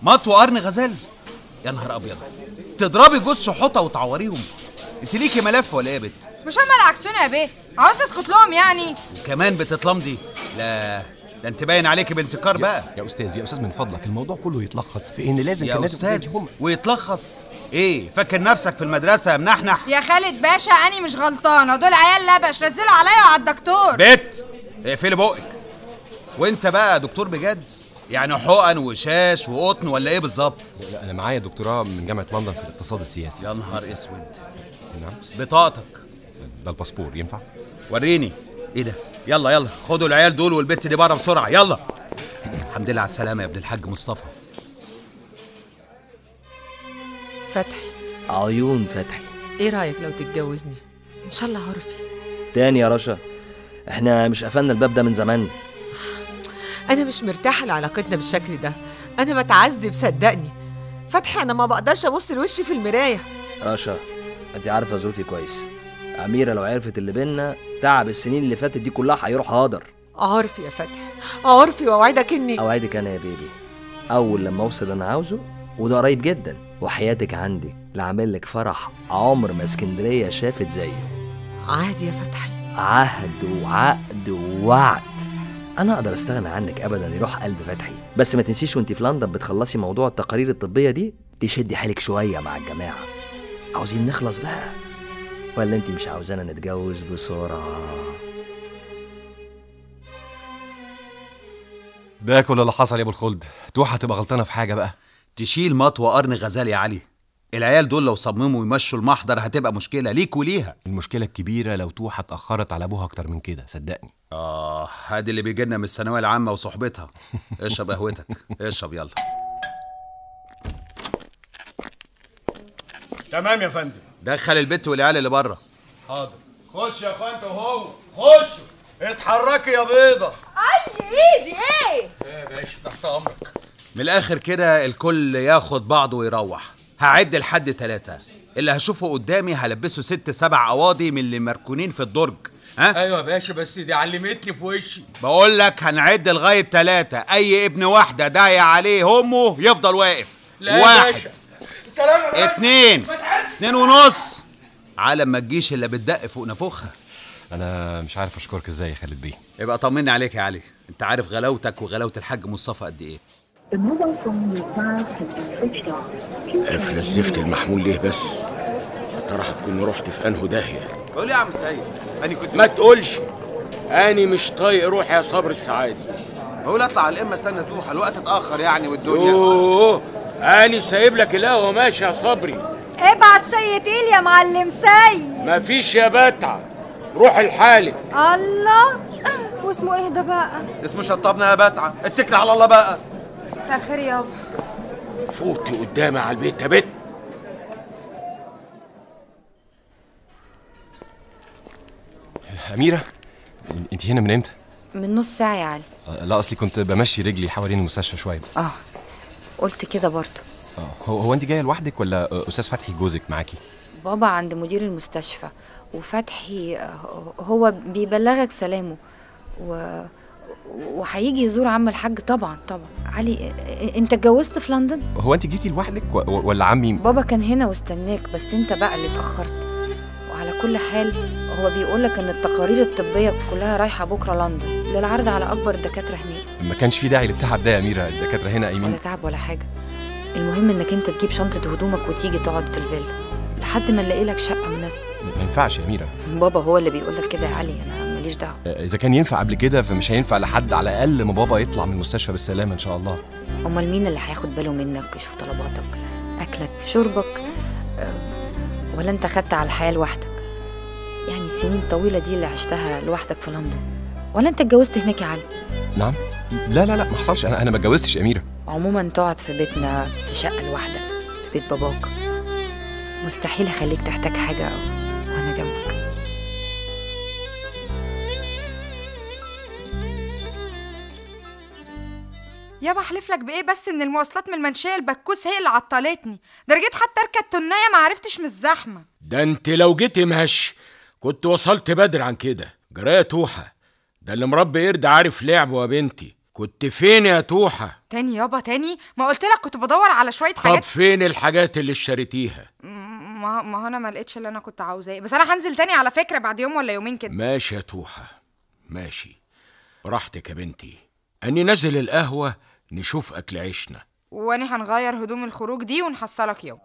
مطوى قرن غزال يا نهار ابيض تضربي جوز شحوطه وتعوريهم انت ليكي ملف ولا ايه يا بت مش هما اللي عكسونا يا بيه عاوز تسكت لهم يعني وكمان بتتلمضي لا ده انت باين عليكي بنت كار بقى يا استاذ يا استاذ من فضلك الموضوع كله يتلخص في ان لازم يا كان لازم استاذ هم ويتلخص ايه فاكر نفسك في المدرسه يا منحنح يا خالد باشا اني مش غلطانه دول عيال لبش نزلوا عليا وعلى الدكتور بت اقفلي بقك وانت بقى دكتور بجد يعني حقن وشاش وقطن ولا ايه بالظبط لا انا معايا دكتوراه من جامعه لندن في الاقتصاد السياسي يا نهار اسود نعم بطاقتك ده الباسبور ينفع وريني ايه ده يلا يلا خدوا العيال دول والبت دي بره بسرعه يلا الحمد لله على السلامه يا ابن الحاج مصطفى فتحي عيون فتحي ايه رايك لو تتجوزني ان شاء الله عرفي تاني يا رشا احنا مش قفلنا الباب ده من زمان انا مش مرتاحه لعلاقتنا بالشكل ده انا بتعذب صدقني فتحي انا ما بقدرش ابص لوشي في المرايه رشا انت عارفه ظروفي كويس اميره لو عرفت اللي بينا تعب السنين اللي فاتت دي كلها هيروح هدر عرفي يا فتحي عرفي واوعدك اني اوعدك انا يا بيبي اول لما اوصل انا عاوزه وده قريب جدا وحياتك عندي لعامل لك فرح عمر ما اسكندريه شافت زيه عادي يا فتحي عهد وعقد ووعد انا اقدر استغنى عنك ابدا يروح قلب فتحي بس ما تنسيش وانت في لندن بتخلصي موضوع التقارير الطبيه دي تشدي حيلك شويه مع الجماعه عاوزين نخلص بقى ولا انت مش عاوزانا نتجوز بسرعه ده كل اللي حصل يا ابو الخلد توحة تبقى غلطانه في حاجه بقى تشيل مطوى قرن غزال يا علي العيال دول لو صمموا يمشوا المحضر هتبقى مشكله ليك وليها المشكله الكبيره لو توحة اتاخرت على ابوها اكتر من كده صدقني اه هادي اللي بيجي لنا من الثانويه العامه وصحبتها اشرب قهوتك اشرب يلا تمام يا فندم دخل البت والعيال اللي بره حاضر خش يا اخوان انت وهو خشوا اتحركي يا بيضه اي ايدي ايه ايه يا باشا تحت امرك من الاخر كده الكل ياخد بعضه ويروح هعد لحد ثلاثة اللي هشوفه قدامي هلبسه ست سبع قواضي من اللي مركونين في الدرج ها ايوه يا باشا بس دي علمتني في وشي بقول لك هنعد لغايه ثلاثة اي ابن واحده داعي عليه امه يفضل واقف لا يا واحد باشا سلام يا باشا اتنين ما تعدش. اتنين ونص على ما تجيش الا بتدق فوق نافوخها انا مش عارف اشكرك ازاي يا خالد بيه يبقى طمني عليك يا علي انت عارف غلاوتك وغلاوه الحاج مصطفى قد ايه The mobile phone you dialed has been switched off. قافل الزفت المحمول ليه بس يا ترى هتكون رحت في انه داهيه بقول يا عم سيد انا كنت ما تقولش اني مش طايق روحي يا صبر السعادي بقول اطلع على الامه استنى توحى الوقت اتاخر يعني والدنيا اوه اني سايب لك القهوه ماشي يا صبري ابعت شي تقيل يا معلم سيد مفيش يا بتعه روح لحالك الله واسمه ايه ده بقى اسمه شطبنا يا بتعه اتكل على الله بقى مساء الخير يابا فوتي قدامي على البيت يا بت اميره انت هنا من امتى من نص ساعة يا علي آه، لا اصلي كنت بمشي رجلي حوالين المستشفى شويه اه قلت كده برضه آه، هو هو انت جايه لوحدك ولا آه، استاذ فتحي جوزك معاكي بابا عند مدير المستشفى وفتحي آه، هو بيبلغك سلامه و وهيجي يزور عم الحاج طبعا طبعا علي آه، انت اتجوزت في لندن هو انت جيتي لوحدك و- و- ولا عمي بابا كان هنا واستناك بس انت بقى اللي اتأخرت وعلى كل حال هو بيقولك ان التقارير الطبية كلها رايحة بكرة لندن للعرض على اكبر الدكاترة هناك ما كانش في داعي للتعب ده يا اميره الدكاتره هنا ولا قايمين تعب ولا حاجة المهم انك انت تجيب شنطة هدومك وتيجي تقعد في الفيلا لحد ما نلاقي لك شقة مناسبة ما ينفعش يا اميره بابا هو اللي بيقولك كده يا علي انا ماليش دعوة آه، اذا كان ينفع قبل كده فمش هينفع لحد على الاقل ما بابا يطلع من المستشفى بالسلامه ان شاء الله امال مين اللي هياخد باله منك ويشوف طلباتك اكلك شربك أه، ولا انت خدت على الحياة لوحدك يعني السنين الطويلة دي اللي عشتها لوحدك في لندن ولا انت اتجوزت هناك يا علي نعم لا لا لا ما حصلش انا انا ما اتجوزتش يا اميره عموما تقعد في بيتنا في شقة لوحدك في بيت باباك مستحيل اخليك تحتاج حاجة وانا جنبك يابا احلف لك بايه بس ان المواصلات من المنشيه البكوس هي اللي عطلتني ده رجيت حتى اركب تنايه ما عرفتش من الزحمه ده انت لو جيتي مهش كنت وصلت بدري عن كده جرايه توحه ده اللي مربي قرد عارف لعبه يا بنتي كنت فين يا توحة تاني يابا تاني ما قلت لك كنت بدور على شويه طب حاجات فين الحاجات اللي اشتريتيها ما ما هو انا ما لقيتش اللي انا كنت عاوزاه بس انا هنزل تاني على فكره بعد يوم ولا يومين كده ماشي يا توحة ماشي براحتك يا بنتي أني نازل القهوة نشوف أكل عيشنا واني هنغير هدوم الخروج دي ونحصلك يوم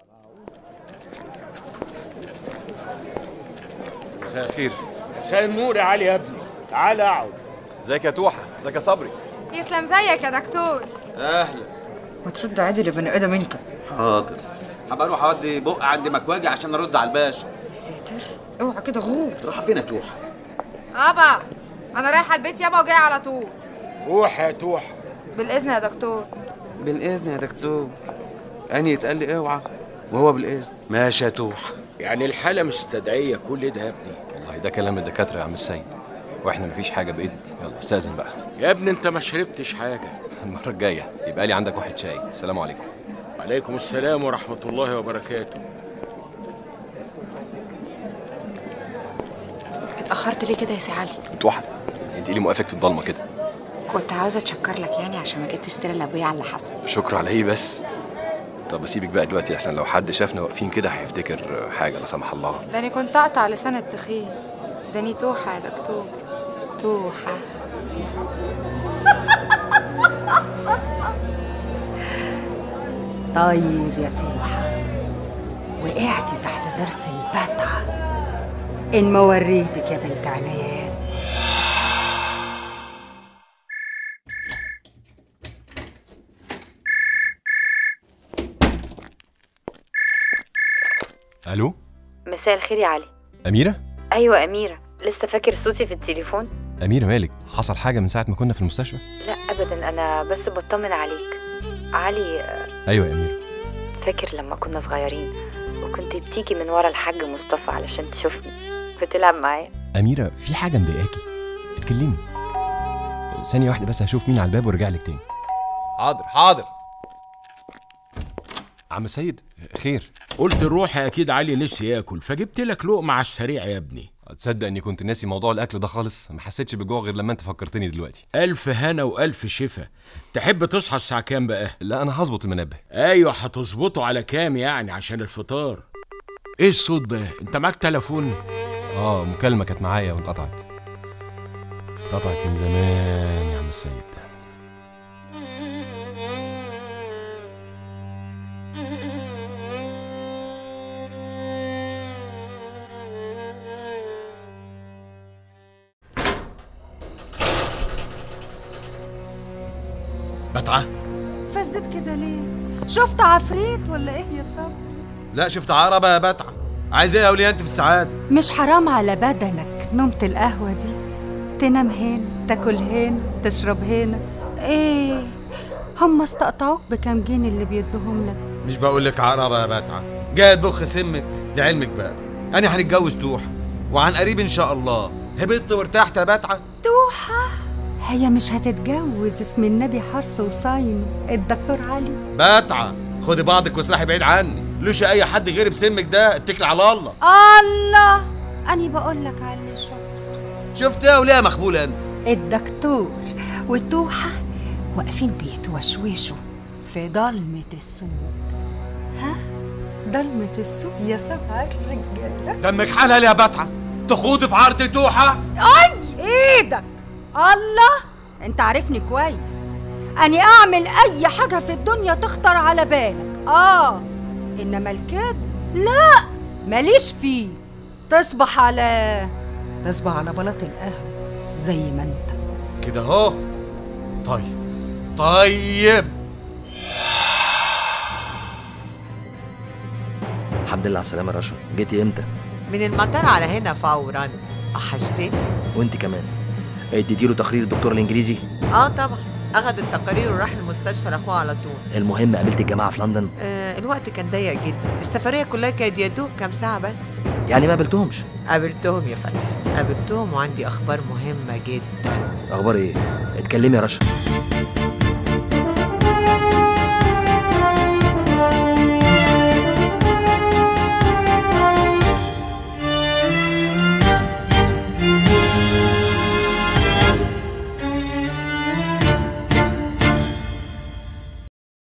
مساء الخير مساء النور يا علي يا ابني تعال اقعد ازيك يا توحه ازيك يا صبري يسلم زيك يا دكتور اهلا ما ترد عادل يا بني ادم انت حاضر هبقى اروح اودي بق عند مكواجي عشان ارد على الباشا يا ساتر اوعى كده غور راح فين يا توحه ابا انا رايحه البيت يابا وجايه على طول روح يا توحة بالاذن يا دكتور بالاذن يا دكتور اني يتقال لي اوعى وهو بالاذن ماشي يا توحه يعني الحالة مستدعية كل ده يا ابني والله ده كلام الدكاتره يا عم السيد واحنا مفيش حاجه بايدنا يلا استاذن بقى يا ابني انت ما شربتش حاجة المره الجايه يبقى لي عندك واحد شاي السلام عليكم عليكم السلام ورحمة الله وبركاته اتاخرت ليه كده يا سي علي توحه انت إيه اللي موقفك في الضلمه كده كنت عاوزه اتشكر لك يعني عشان ما جبتش سيره لابويا على اللي حصل شكر على ايه بس طب اسيبك بقى دلوقتي احسن لو حد شافنا واقفين كده هيفتكر حاجه لا سمح الله داني كنت اقطع لسان التخين داني توحة يا دكتور توحة طيب يا توحة وقعتي تحت درس البتعة إن ما وريتك يا بنت عنايات الو مساء الخير يا علي اميره ايوه اميره لسه فاكر صوتي في التليفون اميره مالك حصل حاجه من ساعه ما كنا في المستشفى لا ابدا انا بس بطمن عليك علي آه، ايوه يا اميره فاكر لما كنا صغيرين وكنت بتيجي من ورا الحاج مصطفى علشان تشوفني بتلعب معايا اميره في حاجه مضايقاكي اتكلمي ثانيه واحده بس هشوف مين على الباب وارجع لك تاني حاضر حاضر عم سيد خير قلت روح اكيد علي نسي ياكل فجبت لك لقمة على السريع يا ابني تصدق اني كنت ناسي موضوع الاكل ده خالص ما حسيتش بالجوع غير لما انت فكرتني دلوقتي ألف هنا وألف شفا تحب تصحى الساعة كام بقى؟ لا انا هظبط المنبه أيوة هتظبطه على كام يعني عشان الفطار إيه الصوت ده؟ أنت معاك تليفون؟ اه مكالمه كانت معايا واتقطعت اتقطعت من زمان يا عم السيد بتعه فزت كده ليه شفت عفريت ولا ايه يا صبري لا شفت عربة يا بتعه عايز ايه يا وليه انت في السعاده مش حرام على بدنك نومة القهوة دي تنام هنا تاكل هنا تشرب هنا ايه هم استقطعوك بكام جنيه اللي بيدوهم لك مش بقول لك عربة يا بتعه جاي تبخ سمك لعلمك بقى انا هنتجوز توحة وعن قريب ان شاء الله هبطت وارتحت يا بتعه توحة هي مش هتتجوز اسم النبي حرص وصايم الدكتور علي بتعه خدي بعضك واسرحي بعيد عني لوش اي حد غير بسمك ده اتكل على الله الله أنا بقول لك على اللي شفت شفت ايه يا وليه مخبوله انت الدكتور وتوحة واقفين بيتوشوشوا في ضلمة السوق ها ضلمة السوق يا سبع الرجالة دمك حلال يا بتعه تخوضي في عرض توحة اي ايدك الله انت عارفني كويس اني اعمل اي حاجة في الدنيا تخطر على بالك اه انما الكذب لا ماليش فيه تصبح على تصبح على بلاط القهوة زي ما انت كده اهو طيب طيب الحمد لله على السلامة يا رشا جيتي امتى؟ من المطار على هنا فورا وحشتني وانت كمان اديتي له تقرير الدكتور الانجليزي اه طبعا اخد التقارير وراح المستشفى لاخوه على طول المهم قابلت الجماعة في لندن آه الوقت كان ضيق جدا السفريه كلها كانت يا دوب كام ساعه بس يعني ما قابلتهمش قابلتهم يا فتحي قابلتهم وعندي اخبار مهمه جدا اخبار ايه؟ اتكلمي يا رشا